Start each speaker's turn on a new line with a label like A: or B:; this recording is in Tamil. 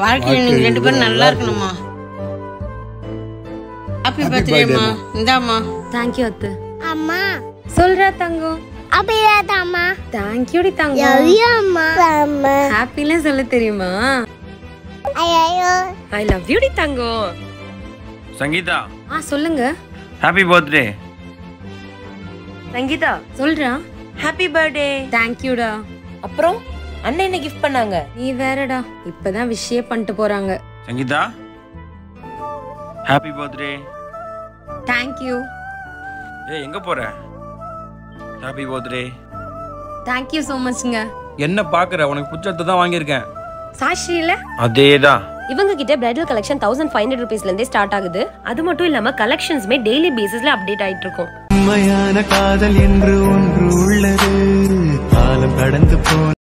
A: வாழ்க்கையில நீங்க ரெண்டு பேரும் நல்லா இருக்கணும்மா ஹாப்பி பர்த்டேம்மா இந்தாம்மா
B: தேங்க்யூ அத்து
C: அம்மா
B: சொல்றா தங்கம்
C: அப்படியாத அம்மா
B: தேங்க்யூடி தங்கம்
C: எவ்வளோ அம்மா அம்மா
B: ஹாப்பிலாம் சொல்ல தெரியுமா
C: ஐயோ
B: ஐ லவ் யூடி தங்கம்
D: சங்கீதா
B: ஆ சொல்லுங்க
D: ஹாப்பி பர்த்டே
E: சங்கீதா
B: சொல்றா
E: ஹாப்பி பர்த்டே
B: தேங்க்யூடா
E: அப்புறம் அண்ணன் என்ன கிஃப்ட் பண்ணாங்க
B: நீ வேறடா இப்பதான் விஷயம் பண்ணிட்டு போறாங்க
D: சங்கீதா ஹாப்பி பர்த்டே
B: தேங்க்யூ
D: ஏய் எங்க போற ஹாப்பி பர்த்டே
B: தேங்க்யூ ஸோ மச்ங்க
D: என்ன பாக்குற உனக்கு பிடிச்சதை தான் வாங்கியிருக்கேன்
B: சாஷி இல்ல
D: அதேதான்
F: இவங்க கிட்ட bridal collection thousand five hundred ருபீஸ்ல இருந்தே ஸ்டார்ட் ஆகுது அது மட்டும் இல்லாம கலெக்ஷன்ஸ்மே டெய்லி பேசிஸ்ல அப்டேட் ஆயிட்டு இருக்கும்
G: உண்மையான காதல் என்று ஒன்று உள்ளது காலம் கடந்து போன